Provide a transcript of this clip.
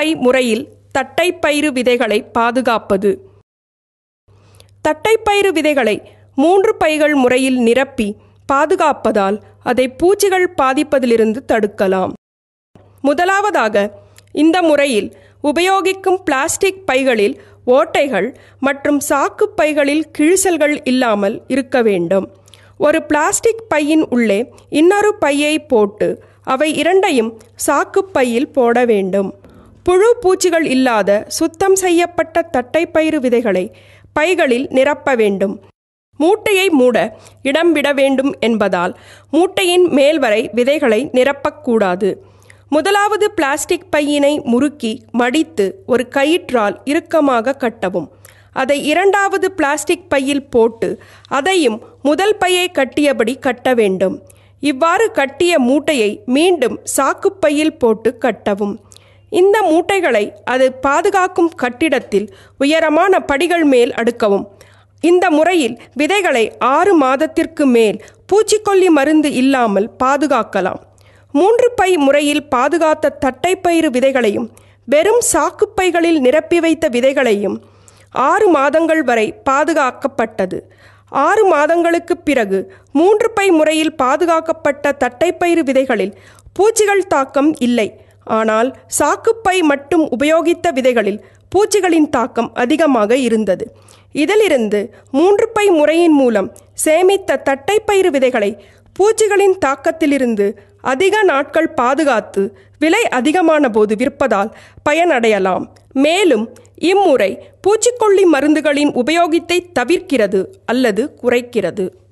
by முறையில் தட்டைப்பயிறு விதைகளை பாதுகாப்பது தட்டைப்பயிறு விதைகளை மூன்று பைகள் முறையில் நிரப்பி பாதுகாப்பதால் அதை பூச்சிகள் பாதிப்பதிலிருந்து தடுக்கலாம் முதலாவதாக இந்த முறையில் உபயோகிக்கும் பிளாஸ்டிக் பைகளில் ஓட்டைகள் மற்றும் சாக்கு பைகளில் கிழிசல்கள் இல்லாமல் இருக்க வேண்டும் ஒரு பிளாஸ்டிக் பையின் உள்ளே இன்னொரு பையை போட்டு அவை இரண்டையும் சாக்கு பையில் போட வேண்டும் புழு பூச்சிகள் இல்லாத சுத்தம் செய்யப்பட்ட தட்டைப்பயிறு விதைகளை பைகளில் நிரப்ப வேண்டும் மூட்டையை மூட இடம் விட வேண்டும் என்பதால் மூட்டையின் மேல் வரை விதைகளை நிரப்பக்கூடாது முதலாவது பிளாஸ்டிக் பையினை முறுக்கி மடித்து ஒரு கயிற்றால் இறுக்கமாக கட்டவும் அதை இரண்டாவது பிளாஸ்டிக் பையில் போட்டு அதையும் முதல் பையை கட்டியபடி கட்ட வேண்டும் இவ்வாறு கட்டிய மூட்டையை மீண்டும் சாக்குப்பையில் போட்டு கட்டவும் இந்த மூட்டைகளை அது பாதுகாக்கும் கட்டிடத்தில் உயரமான படிகள் மேல் அடுக்கவும் இந்த முறையில் விதைகளை ஆறு மாதத்திற்கு மேல் பூச்சிக்கொல்லி மருந்து இல்லாமல் பாதுகாக்கலாம் மூன்று பை முறையில் பாதுகாத்த தட்டைப்பயிறு விதைகளையும் வெறும் சாக்குப்பைகளில் நிரப்பி வைத்த விதைகளையும் ஆறு மாதங்கள் வரை பாதுகாக்கப்பட்டது ஆறு மாதங்களுக்கு பிறகு மூன்று பை முறையில் பாதுகாக்கப்பட்ட தட்டைப்பயிறு விதைகளில் பூச்சிகள் தாக்கம் இல்லை ஆனால் சாக்குப்பை மட்டும் உபயோகித்த விதைகளில் பூச்சிகளின் தாக்கம் அதிகமாக இருந்தது இதிலிருந்து மூன்று பை முறையின் மூலம் சேமித்த தட்டைப்பயிறு விதைகளை பூச்சிகளின் தாக்கத்திலிருந்து அதிக நாட்கள் பாதுகாத்து விலை அதிகமான போது விற்பதால் பயனடையலாம் மேலும் இம்முறை பூச்சிக்கொல்லி மருந்துகளின் உபயோகத்தை தவிர்க்கிறது அல்லது குறைக்கிறது